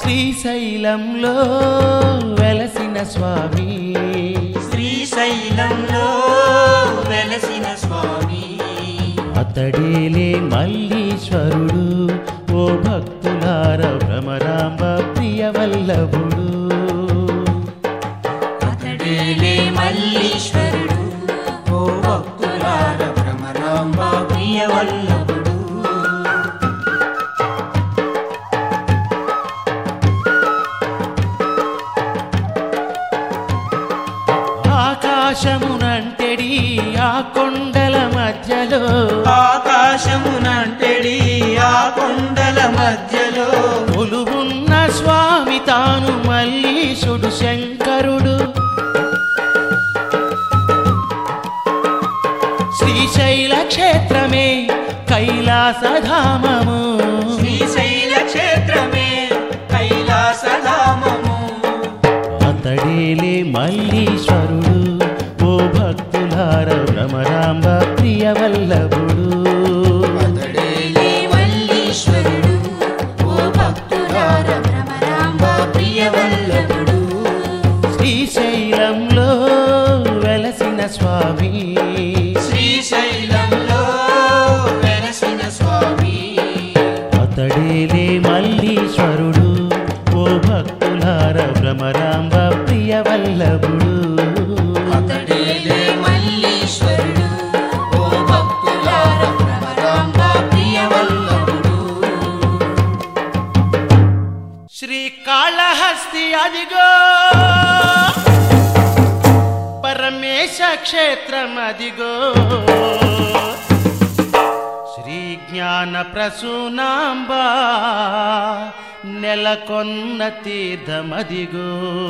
శ్రీశైలంలో వెలసిన స్వామి శ్రీశైలంలో వెలసిన స్వామి అతడేలే మల్లీశ్వరుడు ఓ భక్తులార భ్రమరాంబ ప్రియవల్లభుడు అతడేలే మల్లీశ్వరుడు ఓ భక్తులార భ్రమరాంబ ప్రియవల్లభుడు ఆకాశమునంటెడి ఆ కొండల మధ్యలో ఆకాశమునంటెడి ఆ కొండల మధ్యలో కొలువున్న స్వామి తాను మల్లీశుడు శంకరుడు శ్రీశైల క్షేత్రమే కైలాసధామము శ్రీశైల క్షేత్రమే కైలాసధామము అతడేలే మల్లీశ్వరుడు ఓ భక్తులార భ్రమరాంబ ప్రియవల్లభుడు అతడేలే మల్లీశ్వరుడు ఓ భక్తులార భ్రమరాంబ ప్రియవల్లభుడు శ్రీశైలంలో వెలసిన స్వామి శ్రీశైలంలో వెలసిన స్వామి అతడేలే మల్లీశ్వరుడు ఓ భక్తులార భ్రమరాంబ ప్రియవల్లభుడు అతడేలే మల్లీశ్వరుడు ఓ భక్తులార భ్రమరాంబ ప్రియవల్లభుడు శ్రీకాళహస్తి అదిగో పరమేశ క్షేత్రం అదిగో శ్రీ జ్ఞాన ప్రసూనాంబ నెలకొన్న తీర్థమదిగో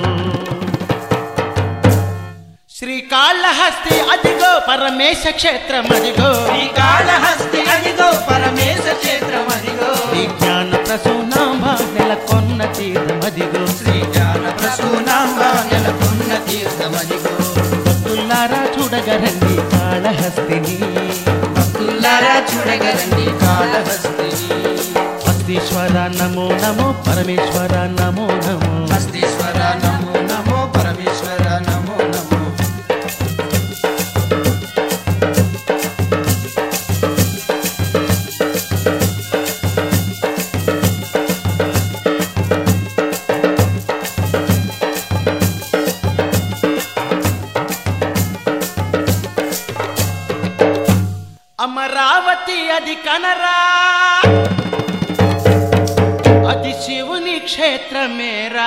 శ్రీకాళహస్తి అదిగో పరమేశ క్షేత్రం అదిగో శ్రీకాళహస్తి అదిగో పరమేశ క్షేత్రం అదిగో శ్రీ జ్ఞాన ప్రసూనాంబ నెలకొన్న తీర్థమదిగో శ్రీ జ్ఞాన ప్రసూనాంబ నెలకొన్న తీర్థమదిగో భక్తులారా చూడగరండి కాళహస్తిని భక్తులారా చూడగరండి కాళహస్తిని హస్తీశ్వర నమో నమో పరమేశ్వర నమో నమో హస్తీశ్వర నమో నమో పరమేశ్వర నమో నమో అమరావతి అది కనరా అది శివుని క్షేత్రమేరా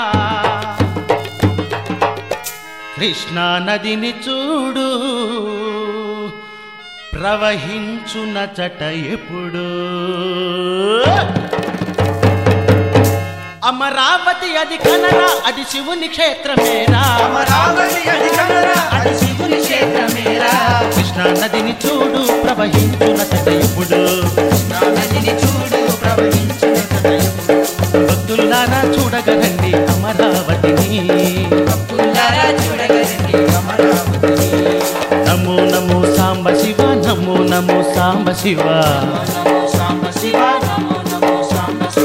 కృష్ణా నదిని చూడు ప్రవహించున చట ఎప్పుడు అమరావతి అది కనరా అది శివుని క్షేత్రమేరా అమరావతి అది కనరా అది శివుని క్షేత్రమేరా కృష్ణా నదిని చూడు ప్రవహించున చట ఎప్పుడు కృష్ణా నదిని చూడు ప్రవహించిన కథయప్పుడు భక్తులారా చూడగరండి అమరావతిని భక్తులారా చూడగరండి అమరావతిని నమో నమో సాంబ శివ నమో నమో సాంబ శివ నమో సాంబ శివ నమో నమో సాంబ శివ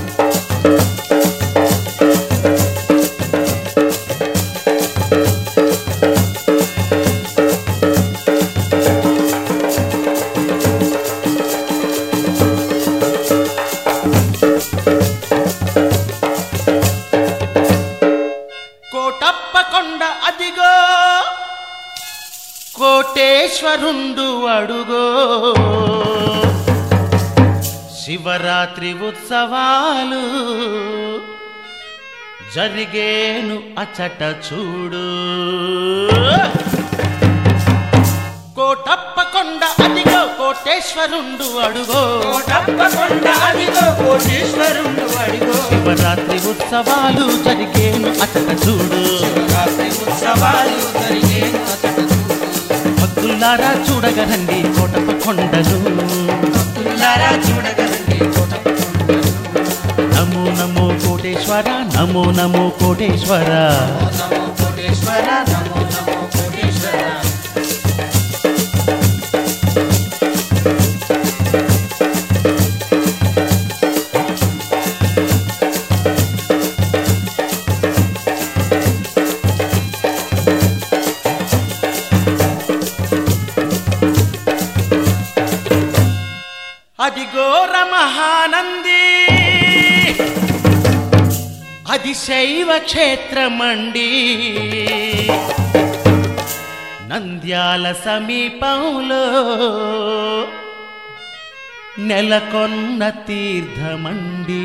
కోటప్ప కొండ అదిగో కోటేశ్వరుండు అడుగో శివరాత్రి ఉత్సవాలు జరిగేను అచట చూడు కోటప్ప కొండ అదిగో కోటేశ్వరుండు అడుగో కోటప్పకొండ అదిగో కోటేశ్వరుడు అడిగో శివరాత్రి ఉత్సవాలు జరిగేను అచట చూడు శివరాత్రి ఉత్సవాలు జరిగేను అతడు చూడు భక్తులారా చూడగరండి కోటప్ప కొండను భక్తులారా చూడగలండి కోటప్పకొండను నమో నమో కోటేశ్వర నమో నమో కోటేశ్వర నమో కోటేశ్వర నమో నమో కోటేశ్వర శైవ క్షేత్రమండి నంద్యాల సమీపంలో నెలకొన్న తీర్థమండి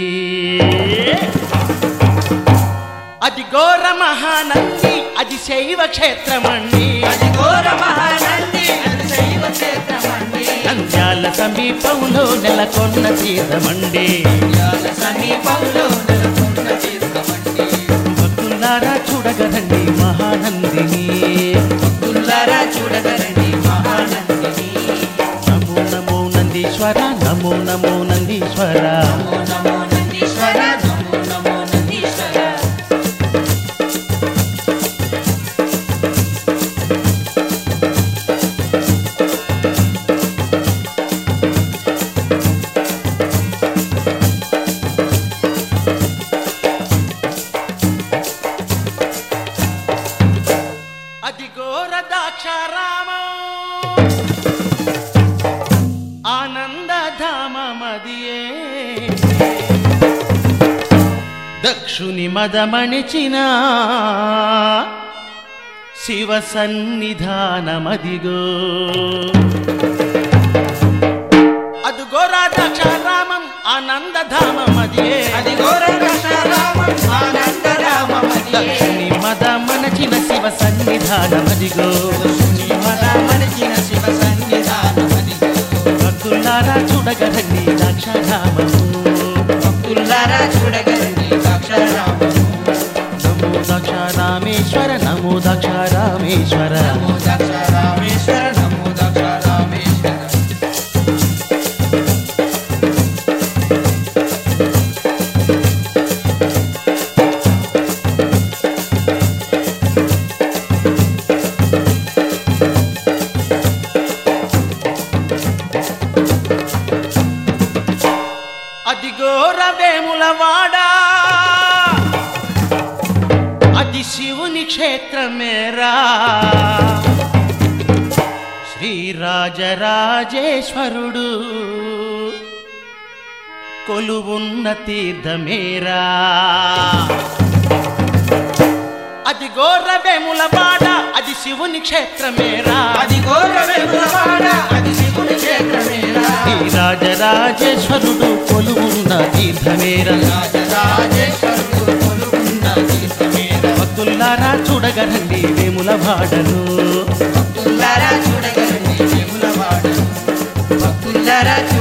అది ఘోర మహానంది అది శైవ క్షేత్రమండి అది ఘోర మహానంది అది శైవ క్షేత్రమండి నంద్యాల సమీపంలో నెలకొన్న తీర్థమండి నంద్యాల సమీపంలో నెలకొన్న తీర్థమండి భక్తులారా చూడగరండి మహానందిని భక్తులారా చూడగరండి మహానందిని నమో నమో నందీశ్వర నమో నమో నందీశ్వర నమో నమో నందీశ్వర నమో నమో నందీశ్వర అది ఘోర దాక్షారామం ఆనందధామమదియే దక్షుని మదమణిచిన శివ సన్నిధానమదిగో అది ఘోర దాక్షారామం ఆనందధామమదియే అది ఘోర దశారామం ఆనందరామమది దక్షుని మదమణచిన శివ సన్నిధానమదిగో మనిచిన శివ సన్నిధానమది భక్తులారా చూడగరండి దాక్షారామము భక్తులారా చూడగరండి దక్షరామము నమో దక్షారామేశ్వర నమో దక్షారామేశ్వర నమో దక్షరామేశ్వర నమో దక్షరామేశ్వర అది ఘోర వేములవాడా అది శివుని క్షేత్రమేరా శ్రీరాజరాజేశ్వరుడు కొలువున్న తీర్థమేరా అది ఘోర వేములవాడ అది శివుని క్షేత్రమేరా అది ఘోర వెలుగులవాడ అది శివుని క్షేత్రమేరా రాజరాజేశ్వరుడు కొలువున్న తీర్థమేరా రాజరాజేశ్వరుడు కొలువున్న తీర్థమేరా భక్తులారా చూడగరండి వేముల వాడను భక్తులారా చూడగరండి వెములవాడ భక్తులారా